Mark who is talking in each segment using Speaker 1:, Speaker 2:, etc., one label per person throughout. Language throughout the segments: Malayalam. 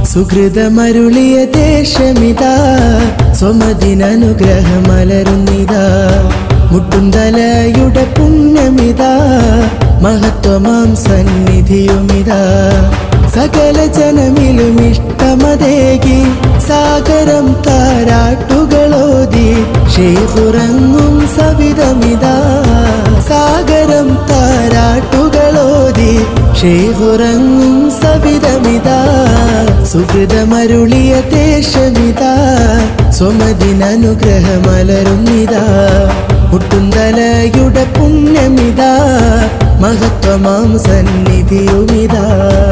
Speaker 1: സുഹൃതമരുളിയ ദേശമിതാ സ്വമതിനനുഗ്രഹമലരുന്നിതാ മുട്ടുന്തലയുടെ പുണ്യമിതാ മഹത്വമാം സന്നിധിയുമിതാ സകല ജനമിലും ഇഷ്ടമതേകി സാഗരം താരാട്ടുകളോതി ഷേഖുറങ്ങും സവിധമിതാ സാഗരം താരാട്ടുകളോതി ഷേഖുറങ്ങും സവിധമിതാ സുഹൃതമരുളിയ ദേശമിതാ സ്വമതിനനുഗ്രഹമലരുന്നിതാ മുട്ടുന്തലയുടെ പുണ്യമിതാ മഹത്വമാം സന്നിധിയുമിതാ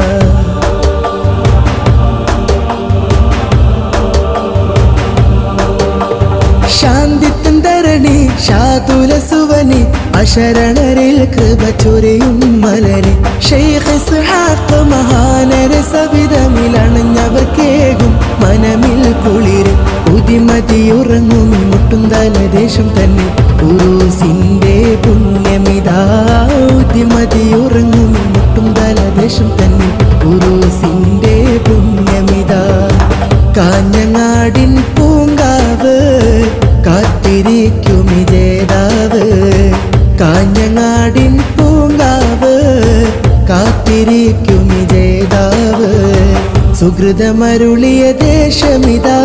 Speaker 1: ശാന്തിത്തൻ ധരണി ശാതുല സുവനി അശരണരിൽ കൃപ ചൊരിയും മലരി ഷെയ്ഖ് ഇസ്ഹാഖ് മഹാനര സവിധമിലണഞ്ഞവർ കേകും മനമിൽ കുളിര് ഉദിമതിയുറങ്ങും മുട്ടുന്തല ദേശം തന്നെ ഉറൂസിന്റെ പുണ്യമിതാ ഉദിമതിയുറങ്ങും മുട്ടുന്തല ദേശം തന്നെ ഉറൂസിന്റെ പുണ്യമിതാ കാഞ്ഞങ്ങാടിൻ പൂങ്കാവ് കാത്തിരിക്കും ജേതാവ് കാഞ്ഞങ്ങാടിൻ പൂങ്കാവ് കാത്തിരിക്കും ജേതാവ് സുഹൃതമരുളിയ ദേശമിതാ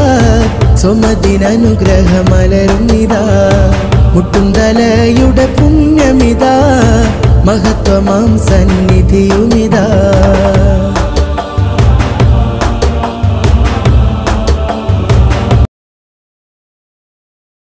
Speaker 1: സ്വമതിനനുഗ്രഹമലരുന്നിതാ മുട്ടുന്തലയുടെ പുണ്യമിതാ മഹത്വമാം സന്നിധിയുമിതാ